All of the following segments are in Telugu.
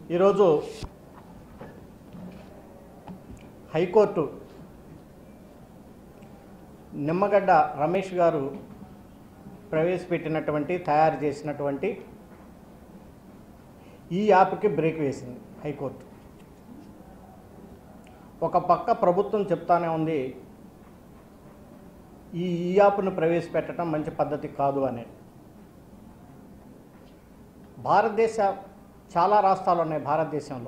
ఈరోజు హైకోర్టు నిమ్మగడ్డ రమేష్ గారు ప్రవేశపెట్టినటువంటి తయారు చేసినటువంటి ఈ యాప్కి బ్రేక్ వేసింది హైకోర్టు ఒక పక్క ప్రభుత్వం చెప్తానే ఉంది ఈ ఈ యాప్ను ప్రవేశపెట్టడం మంచి పద్ధతి కాదు అనేది భారతదేశ చాలా రాష్ట్రాలు ఉన్నాయి భారతదేశంలో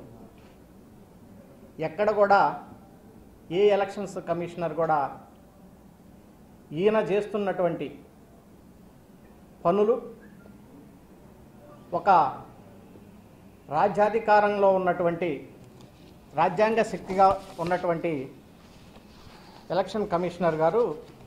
ఎక్కడ కూడా ఏ ఎలక్షన్స్ కమిషనర్ కూడా ఈయన చేస్తున్నటువంటి పనులు ఒక రాజ్యాధికారంలో ఉన్నటువంటి రాజ్యాంగ శక్తిగా ఉన్నటువంటి ఎలక్షన్ కమిషనర్ గారు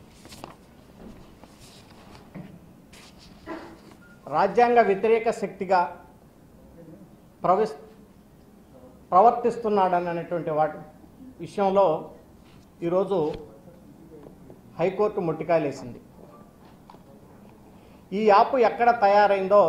రాజ్యాంగ వ్యతిరేక శక్తిగా ప్రవేశ ప్రవర్తిస్తున్నాడనేటువంటి వాటి విషయంలో ఈరోజు హైకోర్టు ముట్టికాయలేసింది ఈ యాప్ ఎక్కడ తయారైందో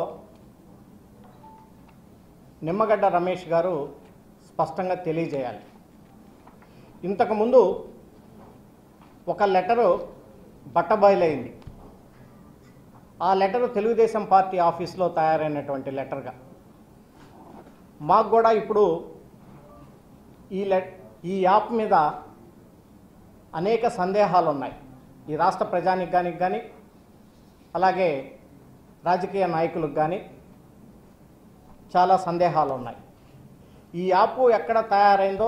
నిమ్మగడ్డ రమేష్ గారు స్పష్టంగా తెలియజేయాలి ఇంతకుముందు ఒక లెటరు బట్టబయలైంది ఆ లెటరు తెలుగుదేశం పార్టీ ఆఫీస్లో తయారైనటువంటి లెటర్గా మాకు కూడా ఇప్పుడు ఈ లె ఈ యాప్ మీద అనేక సందేహాలు ఉన్నాయి ఈ రాష్ట్ర ప్రజానికానికి కానీ అలాగే రాజకీయ నాయకులకు కానీ చాలా సందేహాలు ఉన్నాయి ఈ యాప్ ఎక్కడ తయారైందో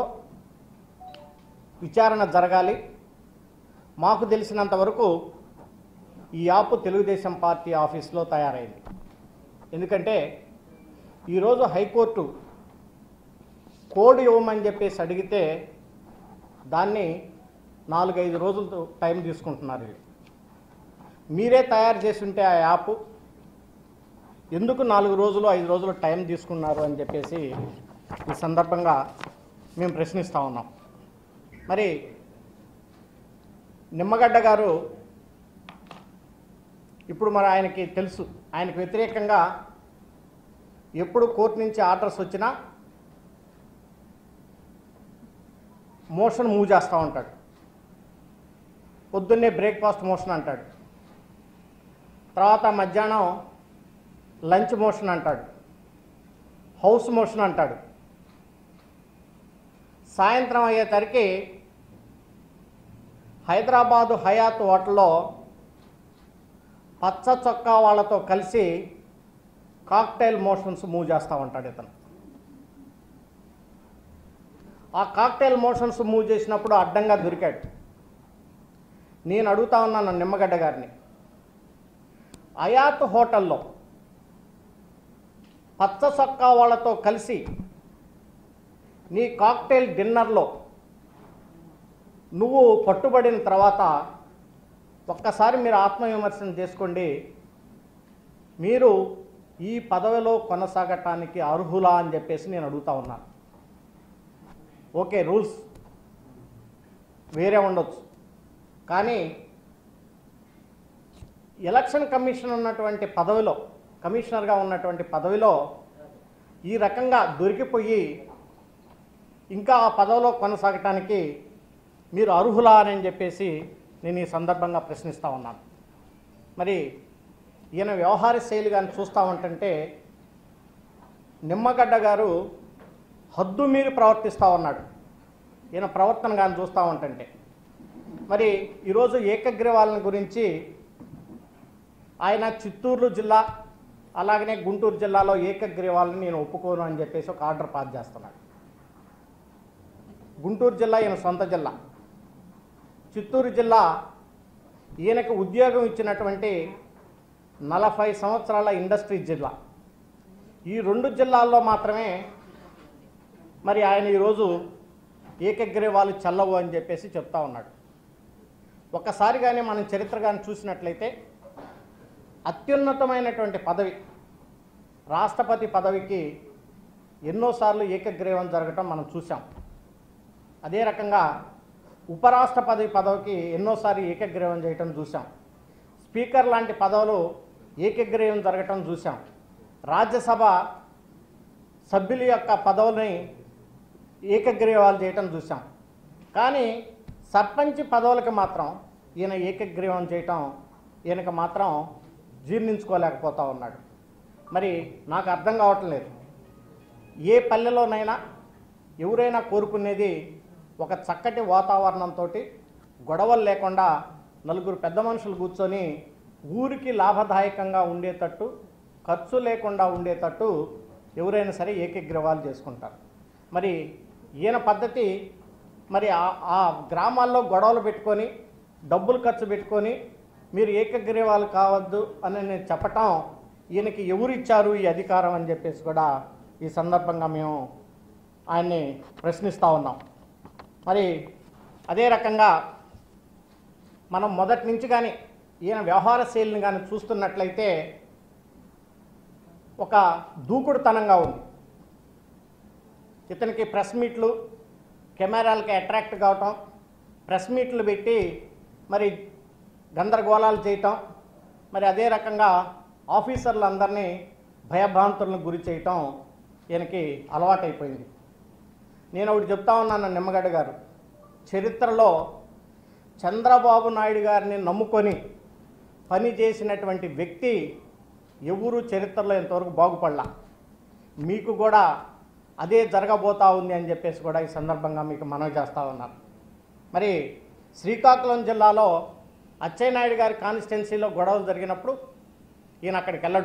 విచారణ జరగాలి మాకు తెలిసినంత వరకు ఈ యాప్ తెలుగుదేశం పార్టీ ఆఫీస్లో తయారైంది ఎందుకంటే ఈరోజు హైకోర్టు కోడ్ ఇవ్వమని చెప్పేసి అడిగితే దాన్ని నాలుగైదు రోజులు టైం తీసుకుంటున్నారు వీళ్ళు. మీరే తయారు చేసి ఉంటే ఆ యాప్ ఎందుకు నాలుగు రోజులు ఐదు రోజులు టైం తీసుకున్నారు అని చెప్పేసి ఈ సందర్భంగా మేము ప్రశ్నిస్తూ ఉన్నాం మరి నిమ్మగడ్డ గారు ఇప్పుడు మరి ఆయనకి తెలుసు ఆయనకు వ్యతిరేకంగా ఎప్పుడు కోర్టు నుంచి ఆర్డర్స్ వచ్చినా మోషన్ మూవ్ చేస్తూ ఉంటాడు పొద్దున్నే బ్రేక్ఫాస్ట్ మోషన్ అంటాడు తర్వాత మధ్యాహ్నం లంచ్ మోషన్ అంటాడు హౌస్ మోషన్ అంటాడు సాయంత్రం అయ్యేసరికి హైదరాబాదు హయాత్ హోటల్లో పచ్చ చొక్కా వాళ్ళతో కలిసి కాక్టైల్ మోషన్స్ మూవ్ చేస్తూ ఉంటాడు ఇతను ఆ కాక్టైల్ మోషన్స్ మూవ్ చేసినప్పుడు అడ్డంగా దొరికాడు నేను అడుగుతా ఉన్నాను నిమ్మగడ్డ గారిని అయాత్ హోటల్లో పచ్చ చొక్కా వాళ్ళతో కలిసి నీ కాక్టైల్ డిన్నర్లో నువ్వు పట్టుబడిన తర్వాత ఒక్కసారి మీరు ఆత్మవిమర్శన చేసుకోండి మీరు ఈ పదవిలో కొనసాగటానికి అర్హులా అని చెప్పేసి నేను అడుగుతా ఉన్నాను ఓకే రూల్స్ వేరే ఉండొచ్చు కానీ ఎలక్షన్ కమిషన్ ఉన్నటువంటి పదవిలో కమిషనర్గా ఉన్నటువంటి పదవిలో ఈ రకంగా దొరికిపోయి ఇంకా ఆ పదవిలో కొనసాగటానికి మీరు అర్హులా అని చెప్పేసి నేను ఈ సందర్భంగా ప్రశ్నిస్తూ ఉన్నాను మరి ఈయన వ్యవహార శైలి కానీ చూస్తూ ఉంటుంటే నిమ్మగడ్డ గారు హద్దు మీరు ప్రవర్తిస్తూ ఉన్నాడు ఈయన ప్రవర్తన కానీ చూస్తూ ఉంటుంటే మరి ఈరోజు ఏకగ్రీవాలను గురించి ఆయన చిత్తూరు జిల్లా అలాగనే గుంటూరు జిల్లాలో ఏకగ్రీవాలను నేను ఒప్పుకోను అని చెప్పేసి ఒక ఆర్డర్ పాస్ చేస్తున్నాడు గుంటూరు జిల్లా ఈయన సొంత జిల్లా చిత్తూరు జిల్లా ఈయనకు ఉద్యోగం ఇచ్చినటువంటి నలభై సంవత్సరాల ఇండస్ట్రీ జిల్లా ఈ రెండు జిల్లాల్లో మాత్రమే మరి ఆయన ఈరోజు ఏకగ్రీవాలు చల్లవు అని చెప్పేసి చెప్తా ఉన్నాడు ఒక్కసారి కానీ మనం చరిత్ర కానీ చూసినట్లయితే అత్యున్నతమైనటువంటి పదవి రాష్ట్రపతి పదవికి ఎన్నోసార్లు ఏకగ్రీవం జరగటం మనం చూసాం అదే రకంగా ఉపరాష్ట్రపతి పదవికి ఎన్నోసార్లు ఏకగ్రీవం చేయటం చూసాం స్పీకర్ లాంటి పదవులు ఏకగ్రీవం జరగటం చూసాం రాజ్యసభ సభ్యుల యొక్క పదవుల్ని ఏకగ్రీవాలు చేయటం చూసాం కానీ సర్పంచ్ పదవులకి మాత్రం ఈయన ఏకగ్రీవం చేయటం ఈయనకి మాత్రం జీర్ణించుకోలేకపోతా ఉన్నాడు మరి నాకు అర్థం కావటం లేదు ఏ పల్లెలోనైనా ఎవరైనా కోరుకునేది ఒక చక్కటి వాతావరణంతో గొడవలు లేకుండా నలుగురు పెద్ద మనుషులు కూర్చొని ఊరికి లాభదాయకంగా ఉండేటట్టు ఖర్చు లేకుండా ఉండేటట్టు ఎవరైనా సరే ఏకగ్రీవాలు చేసుకుంటారు మరి ఈయన పద్ధతి మరి ఆ- ఆ గ్రామాల్లో గొడవలు పెట్టుకొని డబ్బులు ఖర్చు పెట్టుకొని మీరు ఏకగ్రీవాలు కావద్దు అని నేను చెప్పటం ఈయనకి ఎవరు ఇచ్చారు ఈ అధికారం అని చెప్పేసి కూడా ఈ సందర్భంగా మేము ఆయన్ని ప్రశ్నిస్తూ ఉన్నాం మరి అదే రకంగా మనం మొదటి నుంచి కానీ ఈయన వ్యవహార శైలిని కానీ చూస్తున్నట్లయితే ఒక దూకుడుతనంగా ఉంది ఇతనికి ప్రెస్ మీట్లు కెమెరాలకి అట్రాక్ట్ కావటం ప్రెస్ మీట్లు పెట్టి మరి గందరగోళాలు చేయటం మరి అదే రకంగా ఆఫీసర్లందరినీ భయభ్రాంతులను గురి చేయటం ఈయనకి అలవాటైపోయింది నేను ఒకటి చెప్తా ఉన్నాను నిమ్మగడ్డ గారు చరిత్రలో చంద్రబాబు నాయుడు గారిని నమ్ముకొని పని చేసినటువంటి వ్యక్తి ఎవరు చరిత్రలో ఇంతవరకు బాగుపడలా మీకు కూడా అదే జరగబోతా ఉంది అని చెప్పేసి కూడా ఈ సందర్భంగా మీకు మనవి చేస్తూ ఉన్నాను మరి శ్రీకాకుళం జిల్లాలో అచ్చెన్నాయుడు గారి కాన్స్టిట్యున్సీలో గొడవలు జరిగినప్పుడు ఈయన అక్కడికి వెళ్ళడు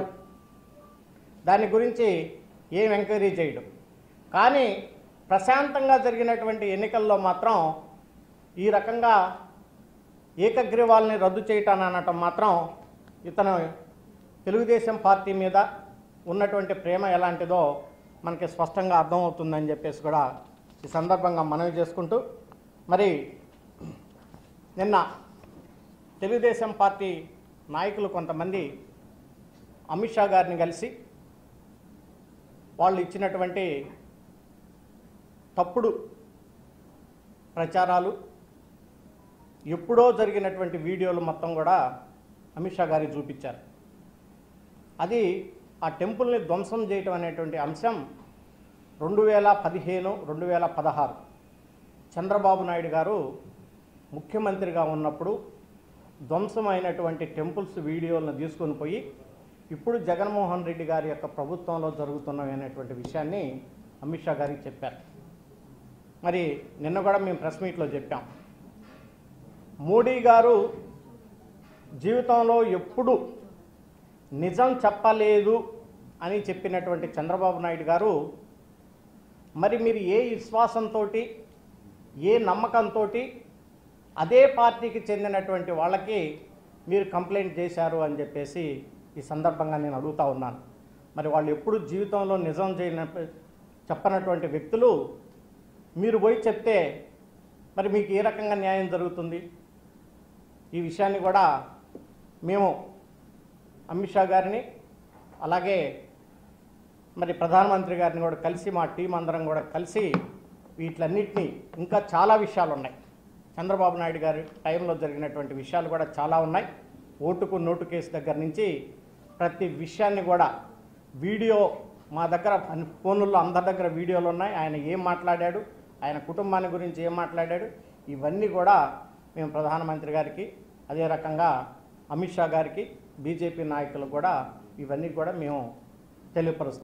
దాని గురించి ఏం ఎంక్వైరీ చేయడు కానీ ప్రశాంతంగా జరిగినటువంటి ఎన్నికల్లో మాత్రం ఈ రకంగా ఏకగ్రీవాల్ని రద్దు చేయటాన్ని అనటం మాత్రం ఇతను తెలుగుదేశం పార్టీ మీద ఉన్నటువంటి ప్రేమ ఎలాంటిదో మనకి స్పష్టంగా అర్థమవుతుందని చెప్పేసి కూడా ఈ సందర్భంగా మనవి చేసుకుంటూ మరి నిన్న తెలుగుదేశం పార్టీ నాయకులు కొంతమంది అమిత్ షా గారిని కలిసి వాళ్ళు ఇచ్చినటువంటి తప్పుడు ప్రచారాలు ఎప్పుడో జరిగినటువంటి వీడియోలు మొత్తం కూడా అమిత్ షా గారికి చూపించారు అది ఆ టెంపుల్ని ధ్వంసం చేయటం అనేటువంటి అంశం రెండు వేల పదిహేను రెండు వేల పదహారు చంద్రబాబు నాయుడు గారు ముఖ్యమంత్రిగా ఉన్నప్పుడు ధ్వంసమైనటువంటి టెంపుల్స్ వీడియోలను తీసుకొని పోయి ఇప్పుడు జగన్మోహన్ రెడ్డి గారి యొక్క ప్రభుత్వంలో జరుగుతున్నవి అనేటువంటి విషయాన్ని అమిత్ షా గారికి చెప్పారు మరి నిన్న కూడా మేము ప్రెస్ మీట్లో చెప్పాం మోడీ గారు జీవితంలో ఎప్పుడు నిజం చెప్పలేదు అని చెప్పినటువంటి చంద్రబాబు నాయుడు గారు మరి మీరు ఏ విశ్వాసంతో ఏ నమ్మకంతో అదే పార్టీకి చెందినటువంటి వాళ్ళకి మీరు కంప్లైంట్ చేశారు అని చెప్పేసి ఈ సందర్భంగా నేను అడుగుతా ఉన్నాను మరి వాళ్ళు ఎప్పుడు జీవితంలో నిజం చేయన చెప్పనటువంటి వ్యక్తులు మీరు పోయి చెప్తే మరి మీకు ఏ రకంగా న్యాయం జరుగుతుంది ఈ విషయాన్ని కూడా మేము అమిత్ షా గారిని అలాగే మరి ప్రధానమంత్రి గారిని కూడా కలిసి మా టీం అందరం కూడా కలిసి వీటిలన్నిటినీ ఇంకా చాలా విషయాలు ఉన్నాయి చంద్రబాబు నాయుడు గారి టైంలో జరిగినటువంటి విషయాలు కూడా చాలా ఉన్నాయి ఓటుకు నోటు కేసు దగ్గర నుంచి ప్రతి విషయాన్ని కూడా వీడియో మా దగ్గర అన్ని ఫోన్లలో అందరి దగ్గర వీడియోలు ఉన్నాయి ఆయన ఏం మాట్లాడాడు ఆయన కుటుంబాన్ని గురించి ఏం మాట్లాడాడు ఇవన్నీ కూడా మేము ప్రధానమంత్రి గారికి అదే రకంగా అమిత్ షా గారికి బీజేపీ నాయకులకు కూడా ఇవన్నీ కూడా మేము తెలియపరుస్తాం